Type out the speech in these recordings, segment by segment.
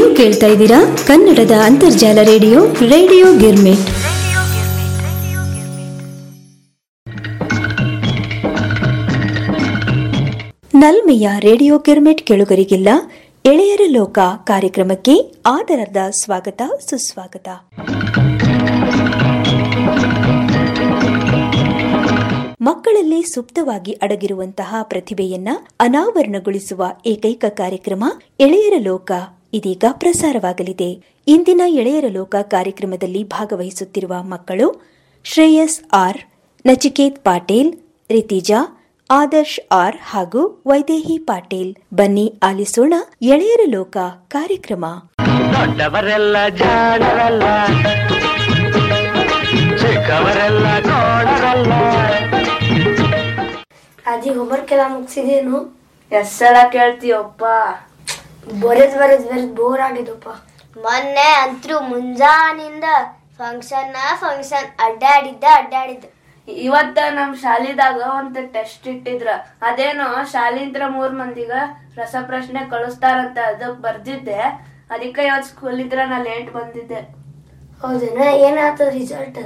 ನೀವು ಕೇಳ್ತಾ ಇದ್ದೀರಾ ಕನ್ನಡದ ಅಂತರ್ಜಾಲ ರೇಡಿಯೋ ರೇಡಿಯೋ ಗಿರ್ಮಿಟ್ ನಲ್ಮೆಯ ರೇಡಿಯೋ ಗಿರ್ಮಿಟ್ ಕೆಳುಗರಿಗಿಲ್ಲ ಎಳೆಯರ ಲೋಕ ಕಾರ್ಯಕ್ರಮಕ್ಕೆ ಆದರದ ಸ್ವಾಗತ ಸುಸ್ವಾಗತ ಮಕ್ಕಳಲ್ಲಿ ಸುಪ್ತವಾಗಿ ಅಡಗಿರುವಂತಹ ಪ್ರತಿಭೆಯನ್ನ ಅನಾವರಣಗೊಳಿಸುವ ಏಕೈಕ ಕಾರ್ಯಕ್ರಮ ಎಳೆಯರ ಲೋಕ ಇದೀಗ ಪ್ರಸಾರವಾಗಲಿದೆ ಇಂದಿನ ಎಳೆಯರ ಲೋಕ ಕಾರ್ಯಕ್ರಮದಲ್ಲಿ ಭಾಗವಹಿಸುತ್ತಿರುವ ಮಕ್ಕಳು ಶ್ರೇಯಸ್ ಆರ್ ನಚಿಕೇತ್ ಪಾಟೀಲ್ ರಿತಿಜಾ ಆದರ್ಶ್ ಆರ್ ಹಾಗೂ ವೈದೇಹಿ ಪಾಟೀಲ್ ಬನ್ನಿ ಆಲಿಸೋಣ ಎಳೆಯರ ಲೋಕ ಕಾರ್ಯಕ್ರಮ ದೊಡ್ಡವರೆಲ್ಲ ಜಾಣರಲ್ಲ ಚಿಕ್ಕವರೆಲ್ಲ ನೋಡರಲ್ಲ ಅಜ್ಜಿ ಹೋಮ್ವರ್ಕ್ ಎಲ್ಲ ಮುಗಿಸಿದೇನು ಎಷ್ಟ್ ಸಲ ಕೇಳ್ತೀಯಪ್ಪ ಬರೆದ್ ಬರೆದ್ ಬರೆದ್ ಬೋರ್ ಆಗಿದಪ್ಪ ಮೊನ್ನೆ ಅಂತೂ ಮುಂಜಾನಿಂದ ಫಂಕ್ಷನ್ ಫಂಕ್ಷನ್ ಅಡ್ಡಾಡಿದ್ದ ಅಡ್ಡಾಡಿದ್ದ ಇವತ್ತ ನಮ್ ಶಾಲಿದಾಗ ಒಂದ್ ಟೆಸ್ಟ್ ಇಟ್ಟಿದ್ರ ಅದೇನೋ ಶಾಲಿಂತ್ರ ಮೂರ್ ಮಂದಿಗ ರಸಪ್ರಶ್ನೆ ಕಳಿಸ್ತಾರಂತ ಅದಕ್ ಬರ್ದಿದ್ದೆ ಅದಕ್ಕೆ ಇವತ್ ಸ್ಕೂಲ್ ಇದ್ರ ನಾ ಲೇಟ್ ಬಂದಿದ್ದೆ ಹೌದೇನ ಏನಾಯ್ತದ ರಿಸಲ್ಟ್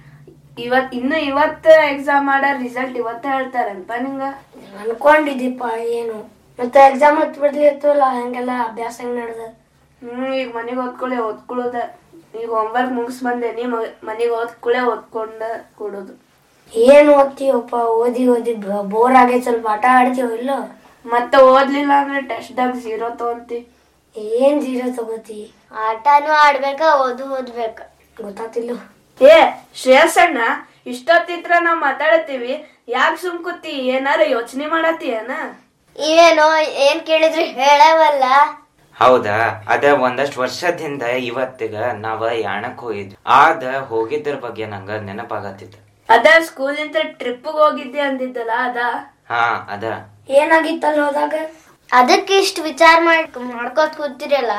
ಇವತ್ ಇನ್ನು ಇವತ್ತ ಎಕ್ಸಾಮ್ ಮಾಡೋ ರಿಸಲ್ಟ್ ಇವತ್ತ ಹೇಳ್ತಾರನ್ಪ ನಿಂಗ ಅನ್ಕೊಂಡಿದ್ದೀಪ ಏನು ಮತ್ತೆ ಎಕ್ಸಾಮ್ ಹತ್ ಬಿಡ್ಲಿತ್ತಲ್ಲ ಹಂಗೆಲ್ಲ ಅಭ್ಯಾಸ ಹೆಂಗ್ ನಡ್ದ ಹ್ಮ್ ಈಗ ಮನೆಗ್ ಓದ್ಕೊಳ್ಳೆ ಓದ್ಕೊಳ್ಳೋದ ಈಗ ಹೋಮ್ವರ್ಕ್ ಮುಗಿಸ್ ಬಂದೇನಿ ಮನೆಗ್ ಓದ್ಕೊಳ್ಳೆ ಓದ್ಕೊಂಡ ಕೊಡೋದು ಏನ್ ಓದ್ತೀವಪ್ಪ ಓದಿ ಓದಿ ಬೋರ್ ಆಗೈತ್ ಸ್ವಲ್ಪ ಆಟ ಆಡ್ತೀವ ಇಲ್ಲ ಮತ್ತೆ ಓದ್ಲಿಲ್ಲ ಅಂದ್ರೆ ಟೆಸ್ಟ್ದಾಗ ಝೀರೋ ತಗೊಂತಿ ಏನ್ ಜೀರೋ ತಗೋತಿ ಆಟನೂ ಆಡ್ಬೇಕ ಓದು ಓದ್ಬೇಕ ಗೊತ್ತಾತಿಲ್ಲ ಏ ಶ್ರೇಯಸಣ್ಣ ಇಷ್ಟೊತ್ತಿತ್ರ ನಾವ್ ಮಾತಾಡತ್ತೀವಿ ಯಾಕೆ ಸುಮ್ ಕೂತಿ ಏನಾರ ಯೋಚನೆ ಮಾಡತ್ತೀಯನ ಇವೇನೋ ಏನ್ ಕೇಳಿದ್ರು ಹೇಳವಲ್ಲ ಹೌದಾ ಅದ ಒಂದಷ್ಟು ವರ್ಷದಿಂದ ಇವತ್ತಿಗ ನಾವ ಯಾಣಕ್ ಹೋಗಿದ್ವಿ ಆದ ಹೋಗಿದ್ರ ಬಗ್ಗೆ ನಂಗ ನೆನಪಾಗತ್ತಿತ್ತು ಅದ ಸ್ಕೂಲಿಂದ ಟ್ರಿಪ್ ಹೋಗಿದ್ದೆ ಅಂದಿದ್ದಲ್ಲ ಅದ ಹಾ ಅದ ಏನಾಗಿತ್ತಲ್ಲ ಹೋದಾಗ ಅದಕ್ಕೆ ಇಷ್ಟು ವಿಚಾರ ಮಾಡ್ ಮಾಡ್ಕೋತ ಕೂತಿರಲ್ಲ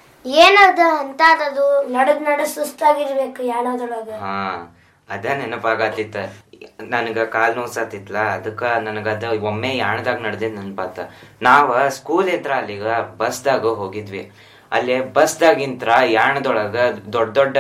ಏನದ ಅಂತದದು ನಡದ್ ನಡ ಸುಸ್ತಾಗಿರ್ಬೇಕು ಯಾಣದೊಳಗ ಹಾ ಅದ ನೆನಪಾಗತ್ತಿತ್ತ ನನಗ ಕಾಲ್ ನೋಸತ್ತಿತ್ಲ ಅದಕ್ಕ ನನಗ ಅದ ಒಮ್ಮೆ ಯಾಣದಾಗ ನಡೆದಿದ್ ನೆನಪಾತ ನಾವ ಸ್ಕೂಲ್ ಇದ್ರ ಅಲ್ಲಿಗ ಬಸ್ದಾಗ ಹೋಗಿದ್ವಿ ಅಲ್ಲಿ ಬಸ್ದಾಗಿಂತ್ರ ಯಾಣದೊಳಗ ದೊಡ್ಡ ದೊಡ್ಡ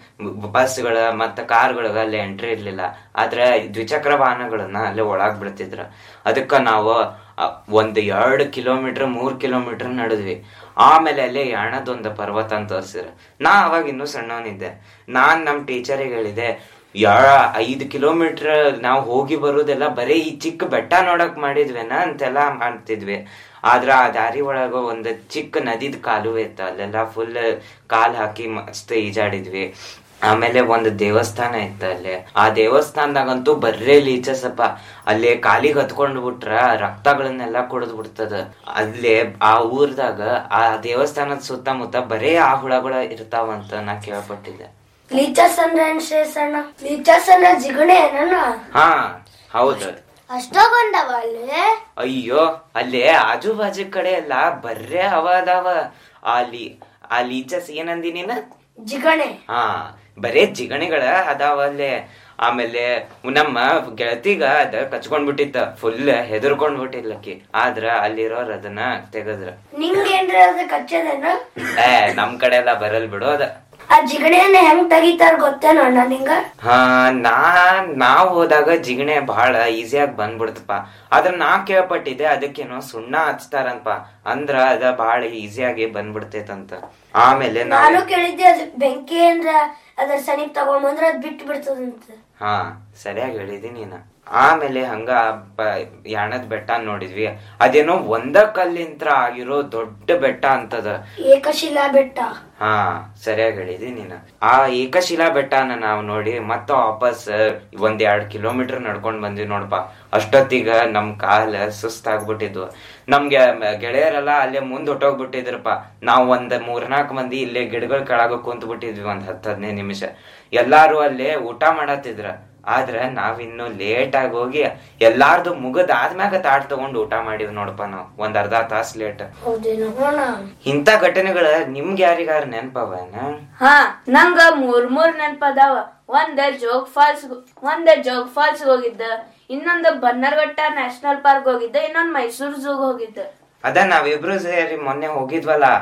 ಬಸ್ಗಳ ಮತ್ತ ಕಾರ್ಗಳಿಗೆ ಅಲ್ಲಿ ಎಂಟ್ರಿ ಇರ್ಲಿಲ್ಲ ಆದ್ರ ದ್ವಿಚಕ್ರ ವಾಹನಗಳನ್ನ ಅಲ್ಲಿ ಒಳಗ್ ಬಿಡ್ತಿದ್ರ ಅದಕ್ಕ ನಾವು ಅ, ಒಂದ್ ಎರಡ್ ಕಿಲೋಮೀಟರ್ ಮೂರ್ ಕಿಲೋಮೀಟರ್ ನಡೆದ್ವಿ ಆಮೇಲೆ ಅಲ್ಲಿ ಯಾಣದೊಂದು ಪರ್ವತ ಅಂತ ತೋರಿಸಿದ್ರು ನಾ ಅವಾಗ ಇನ್ನೂ ಸಣ್ಣವನಿದ್ದೆ ನಾನ್ ನಮ್ ಟೀಚರಿಗೆ ಹೇಳಿದೆ ಯಾ ಐದ್ ಕಿಲೋಮೀಟರ್ ನಾವು ಹೋಗಿ ಬರೋದೆಲ್ಲ ಬರೀ ಈ ಚಿಕ್ಕ ಬೆಟ್ಟ ನೋಡಕ್ ಮಾಡಿದ್ವೇನ ಅಂತೆಲ್ಲ ಮಾಡ್ತಿದ್ವಿ ಆದ್ರ ಆ ದಾರಿ ಒಳಗ ಒಂದ್ ಚಿಕ್ಕ ನದಿದ್ ಕಾಲುವೆ ಇತ್ತು ಅಲ್ಲೆಲ್ಲ ಫುಲ್ ಕಾಲ್ ಹಾಕಿ ಮಸ್ತ್ ಈಜಾಡಿದ್ವಿ ಆಮೇಲೆ ಒಂದು ದೇವಸ್ಥಾನ ಇತ್ತ ಅಲ್ಲಿ ಆ ದೇವಸ್ಥಾನದಾಗಂತೂ ಬರ್ರೇ ಲೀಚಸಪ್ಪ ಅಲ್ಲಿ ಕಾಲಿಗೆ ಹತ್ಕೊಂಡ್ ಬಿಟ್ರ ರಕ್ತಗಳನ್ನೆಲ್ಲ ಕುಡಿದ್ ಬಿಡ್ತದ ಅಲ್ಲಿ ಆ ಊರ್ದಾಗ ಆ ದೇವಸ್ಥಾನದ ಸುತ್ತಮುತ್ತ ಬರೇ ಆ ಹುಳಗಳ ಇರ್ತಾವಂತ ನಾ ಕೇಳ್ಪಟ್ಟಿದ್ದೆ ಲೀಚಸ್ ಅಂದ್ರೆ ಏನ್ ಶ್ರೇಯಸಣ್ಣ ಲೀಚಸ್ ಅಂದ್ರೆ ಜಿಗಣೆ ಏನಣ್ಣ ಹಾ ಹೌದು ಅಷ್ಟೊಂದವ ಅಲ್ಲಿ ಅಯ್ಯೋ ಅಲ್ಲಿ ಆಜು ಬಾಜು ಕಡೆ ಎಲ್ಲ ಬರ್ರೇ ಅವ ಅದಾವ ಅಲ್ಲಿ ಆ ಲೀಚಸ್ ಏನಂದಿ ನೀನ ಜಿಗಣೆ ಹಾ ಬರೇ ಜಿಗಣಿಗಳ ಅದಾವ ಅಲ್ಲೇ ಆಮೇಲೆ ನಮ್ಮ ಗೆಳತಿಗ ಅದ ಕಚ್ಕೊಂಡ್ ಬಿಟ್ಟಿತ್ತ ಫುಲ್ ಹೆದರ್ಕೊಂಡ್ ಬಿಟ್ಟಿಲ್ಲಕಿ ಆದ್ರ ಅಲ್ಲಿರೋರ್ ಅದನ್ನ ತೆಗದ್ರ ನಿಂಗೇನ್ರ ಅದ ಕಚ್ಚದೇನ ಏ ನಮ್ ಕಡೆ ಎಲ್ಲ ಬರಲ್ ಬಿಡು ಅದ ಆ ಜಿಗಣೆಯನ್ನ ಹೆಂಗ್ ತೆಗಿತಾರ ಗೊತ್ತೇನೋ ಅಣ್ಣ ನಿಂಗ ಹಾ ನಾ ನಾವ್ ಹೋದಾಗ ಜಿಗಣೆ ಬಹಳ ಈಸಿಯಾಗಿ ಬಂದ್ಬಿಡ್ತಪ್ಪ ಆದ್ರ ನಾ ಕೇಳ್ಪಟ್ಟಿದ್ದೆ ಅದಕ್ಕೇನೋ ಸುಣ್ಣ ಹಚ್ತಾರಂತ ಅಂದ್ರ ಅದ ಬಹಳ ಈಸಿಯಾಗಿ ಬಂದ್ಬಿಡ್ತೈತಂತ ಆಮೇಲೆ ನಾನು ನಾವು ಕೇಳಿದ್ದೆ ಅದು ಬೆಂಕಿ ಅಂದ್ರ ಅದ್ರ ಸನಿಪ್ ತಗೊಂಬಂದ್ರ ಅದ್ ಬಿಟ್ಟು ಬಿಡ್ತದಂತ ಹಾ ಸರಿಯಾಗಿ ಹೇಳಿದಿ ನೀನ ಆಮೇಲೆ ಹಂಗ ಬ- ಯಾಣದ್ ಬೆಟ್ಟ ನೋಡಿದ್ವಿ ಅದೇನೋ ಒಂದ ಕಲ್ಲಿಂತ್ರ ಆಗಿರೋ ದೊಡ್ಡ ಬೆಟ್ಟ ಅಂತದ ಏಕಶಿಲಾ ಬೆಟ್ಟ ಹಾ ಸರಿಯಾಗಿ ಹೇಳಿದಿ ನೀನ ಆ ಏಕಶಿಲಾ ಬೆಟ್ಟನ ನಾವು ನೋಡಿ ಮತ್ತ ವಾಪಸ್ ಒಂದ್ ಎರಡ್ ಕಿಲೋಮೀಟರ್ ನಡ್ಕೊಂಡ್ ಬಂದ್ವಿ ನೋಡಪ್ಪ ಅಷ್ಟೊತ್ತಿಗ ನಮ್ ಕಾಲ ಸುಸ್ತಾಗ್ಬಿಟ್ಟಿದ್ವು ನಮ್ಗೆ ಮ- ಗೆಳೆಯರೆಲ್ಲ ಅಲ್ಲೇ ಮುಂದ್ ಹೊಟ್ಟೋಗ್ಬಿಟ್ಟಿದ್ರಪ್ಪ ನಾವ್ ಒಂದ್ ಮೂರ್ನಾಲ್ಕು ಮಂದಿ ಇಲ್ಲೇ ಗಿಡಗಳ ಕೆಳಗ ಕುಂತ್ ಬಿಟ್ಟಿದ್ವಿ ಒಂದ್ ಹತ್ತ್ ಹದಿನೈದು ನಿಮಿಷ ಎಲ್ಲಾರು ಅಲ್ಲೇ ಊಟ ಮಾಡತ್ತಿದ್ರ ಆದ್ರ ನಾವಿನ್ನು ಲೇಟ್ ಆಗಿ ಹೋಗಿ ಎಲ್ಲಾರ್ದು ಮುಗದ್ ಆದ್ಮ್ಯಾಗ ತಾಟ್ ತಗೊಂಡ್ ಊಟ ಮಾಡಿವ್ ನೋಡಪ್ಪ ನಾವ್ ಒಂದ್ ಅರ್ಧ ತಾಸ್ ಲೇಟ್ ಹೌದೇನೋ ಅಣ್ಣ ಇಂಥ ಘಟನೆಗಳ ನಿಮ್ಗೆ ಯಾರಿಗಾರ ನೆನಪವನ ಹಾ ನಂಗ ಮೂರ್ ಮೂರ್ ನೆನ್ಪದಾವ ಒಂದ್ ಜೋಗ್ ಫಾಲ್ಸ್ ಒಂದ್ ಜೋಗ್ ಫಾಲ್ಸ್ ಹೋಗಿದ್ದ ಇನ್ನೊಂದು ಬನ್ನರ್ಘಟ್ಟ ನ್ಯಾಷನಲ್ ಪಾರ್ಕ್ ಹೋಗಿದ್ದ ಇನ್ನೊಂದ್ ಮೈಸೂರ್ ಝೂಗ್ ಹೋಗಿದ್ದ ಅದ ನಾವಿಬ್ರು ಸೇರಿ ಮೊನ್ನೆ ಹೋಗಿದ್ವಲ್ಲ